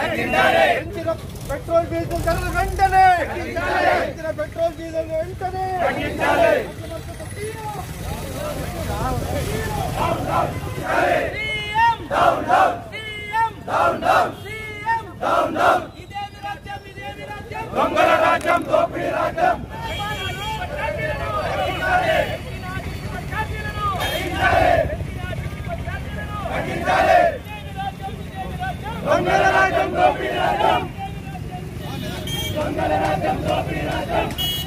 పెంచిన petrol diesel ధరలు వెంటనే పెంచిన పెట్రోల్ డీజిల్ వెంటనే దొంగల రాజ్యం దోపిడీ రాజ్యం దొంగల రాజ్యం దోపిడీ రాజ్యం దొంగల రాజ్యం దోపిడీ రాజ్యం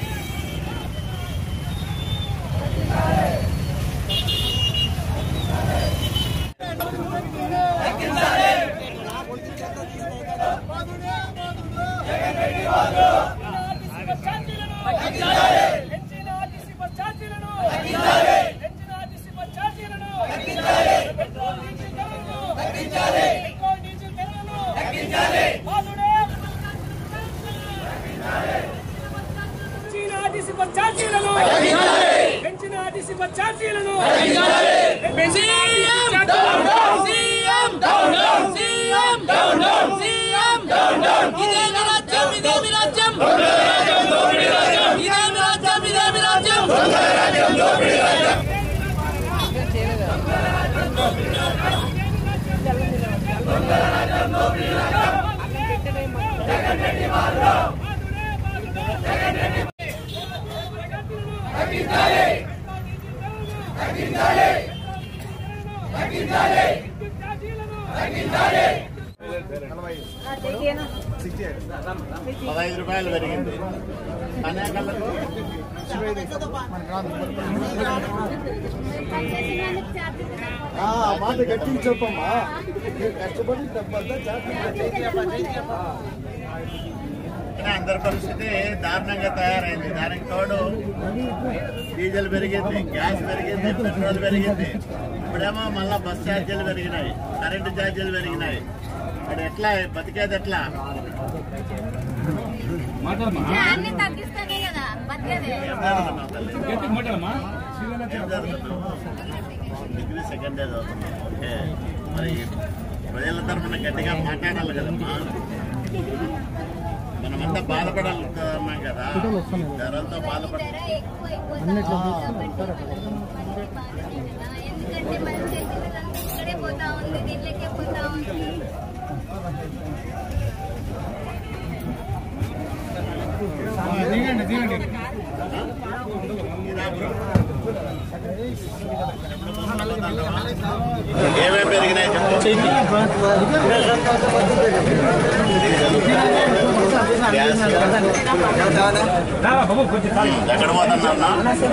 పెంచిన ఆర్టీసీ బస్ ఛార్జీలను పదహైదు రూపాయలు పెరిగింది కన్యాకళ్ళకు ఆ మాట గట్టిగా చెప్పమ్మా మీరు కష్టపడి డబ్బంతా అందరి పరిస్థితి దారుణంగా తయారైంది దానికి తోడు డీజిల్ పెరిగింది గ్యాస్ పెరిగింది పెట్రోల్ పెరిగింది ఇప్పుడేమో మళ్ళా బస్ ఛార్జీలు పెరిగినాయి కరెంటు ఛార్జీలు పెరిగినాయి ఇప్పుడు ఎట్లా బతికేది ఎట్లా అన్ని తగ్గిస్తానే కదా బతికేదే ఏం చదువుతున్నావు తల్లి? ఏం చదువుతున్నావు? డిగ్రీ సెకండ్ ఇయర్ చదువుతున్నావు ఓకే మరి ప్రజల తరఫున గట్టిగా మాట్లాడాలి కదమ్మా మనమంతా బాధపడాలనుకున్నాం కదా ధరలతో బాధపడ ధర ఎక్కువ అయిపోతా ఎందుకంటే మనం చేసేదంతా ఇక్కడే పోతా ఉంది దీంట్లోకే పోతా ఉంది ఏమేమి పెరిగినాయి చెప్పు గ్యాస్ ఎక్కడ పోతున్నా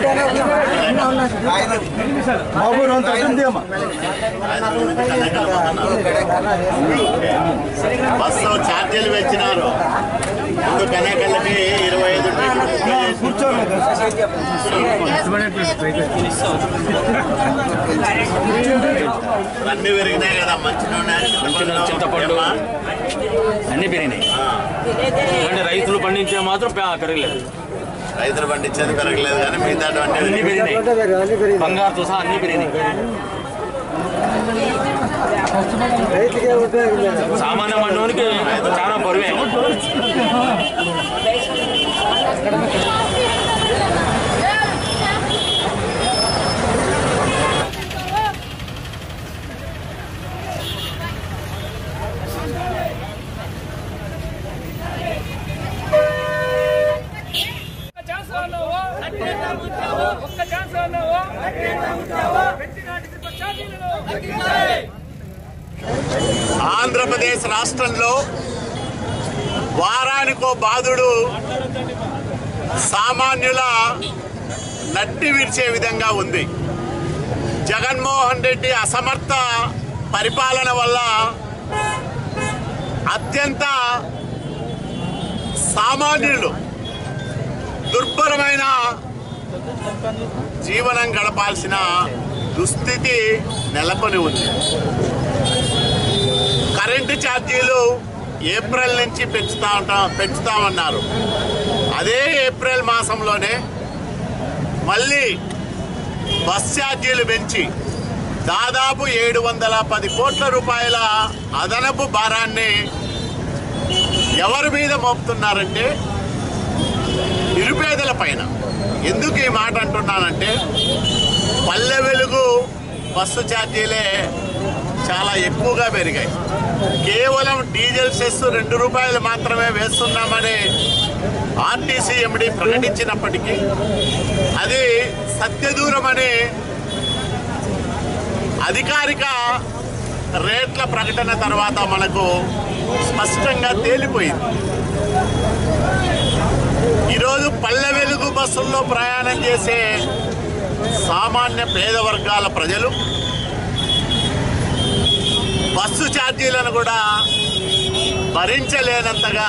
బస్సు ఛార్జీలు పెంచినారు ముందు కనేకళ్ళకి ఇరవై ఐదు అన్ని పెరిగినాయి కదా మంచి నూనె చింతపండు. ఏమ్మా? అన్ని పెరిగినాయి ఆ, అంటే రైతులు పండించే మాత్రం పె- పెరగలేదు రైతులు పండించేది పెరగలేదు కానీ మిగతా అన్ని పెరిగినాయి బంగారుతో సహా అన్ని పెరిగినాయి సామాన్య మండవానికి చాలా బరువే ఒక్క ఛాన్స్ అన్నావు ఒక్క ఛాన్స్ అన్నావు పెంచిన ఆర్టీసీ బస్ ఛార్జీలను ఆంధ్రప్రదేశ్ రాష్ట్రంలో వారానికో బాధుడు సామాన్యుల నట్టి విరిచే విధంగా ఉంది జగన్మోహన్ రెడ్డి అసమర్థ పరిపాలన వల్ల అత్యంత సామాన్యులు దుర్భరమైన జీవనం గడపాల్సిన దుస్థితి నెలకొని ఉంది కరెంటు ఛార్జీలు ఏప్రిల్ నుంచి పెంచుతా ఉంటాం పెంచుతామన్నారు అదే ఏప్రిల్ మాసంలోనే మళ్ళీ బస్ ఛార్జీలు పెంచి దాదాపు ఏడు వందల పది కోట్ల రూపాయల అదనపు భారాన్ని ఎవరి మీద మోపుతున్నారంటే నిరుపేదల పైన ఎందుకు ఈ మాట అంటున్నానంటే పల్లె వెలుగు బస్సు ఛార్జీలే చాలా ఎక్కువగా పెరిగాయి కేవలం డీజిల్ సెస్ రెండు రూపాయలు మాత్రమే వేస్తున్నామని ఆర్టీసీ ఎండి ప్రకటించినప్పటికీ అది సత్యదూరమని అధికారిక రేట్ల ప్రకటన తర్వాత మనకు స్పష్టంగా తేలిపోయింది ఈరోజు పల్లె వెలుగు బస్సుల్లో ప్రయాణం చేసే సామాన్య పేద వర్గాల ప్రజలు బస్సు ఛార్జీలను కూడా భరించలేనంతగా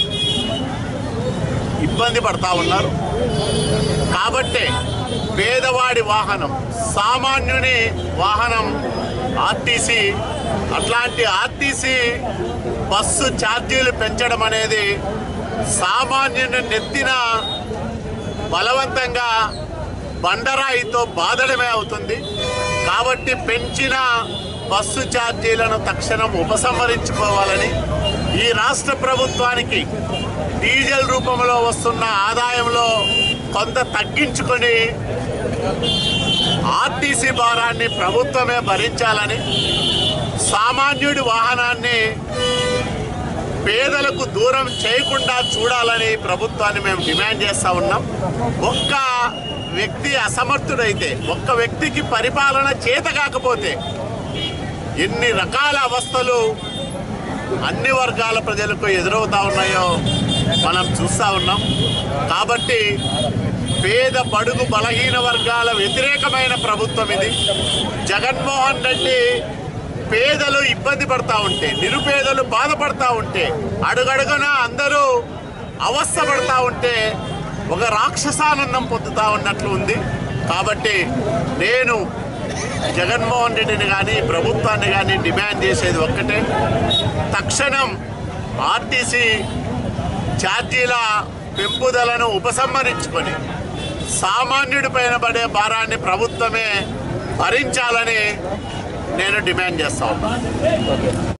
ఇబ్బంది పడతా ఉన్నారు కాబట్టే పేదవాడి వాహనం సామాన్యుని వాహనం ఆర్టీసీ అట్లాంటి ఆర్టీసీ బస్సు ఛార్జీలు పెంచడం అనేది సామాన్యుని నెత్తిన బలవంతంగా బండరాయితో బాధడమే అవుతుంది కాబట్టి పెంచిన బస్సు ఛార్జీలను తక్షణం ఉపసంహరించుకోవాలని ఈ రాష్ట్ర ప్రభుత్వానికి డీజిల్ రూపంలో వస్తున్న ఆదాయంలో కొంత తగ్గించుకొని ఆర్టీసీ భారాన్ని ప్రభుత్వమే భరించాలని సామాన్యుడి వాహనాన్ని పేదలకు దూరం చేయకుండా చూడాలని ప్రభుత్వాన్ని మేము డిమాండ్ చేస్తా ఉన్నాం ఒక్క వ్యక్తి అసమర్థుడైతే ఒక్క వ్యక్తికి పరిపాలన చేత కాకపోతే ఎన్ని రకాల అవస్థలు అన్ని వర్గాల ప్రజలకు ఎదురవుతా ఉన్నాయో మనం చూస్తా ఉన్నాం కాబట్టి పేద బడుగు బలహీన వర్గాల వ్యతిరేకమైన ప్రభుత్వం ఇది జగన్మోహన్ రెడ్డి పేదలు ఇబ్బంది పడతా ఉంటే నిరుపేదలు బాధపడతా ఉంటే అడుగడుగున అందరూ అవస్థ పడతా ఉంటే ఒక రాక్షసానందం పొందుతా ఉన్నట్లు ఉంది కాబట్టి నేను జగన్మోహన్ రెడ్డిని కానీ ప్రభుత్వాన్ని కానీ డిమాండ్ చేసేది ఒక్కటే తక్షణం ఆర్టీసీ ఛార్జీల పెంపుదలను ఉపసంహరించుకొని సామాన్యుడి పైన పడే భారాన్ని ప్రభుత్వమే భరించాలని నేను డిమాండ్ చేస్తా ఉన్నాను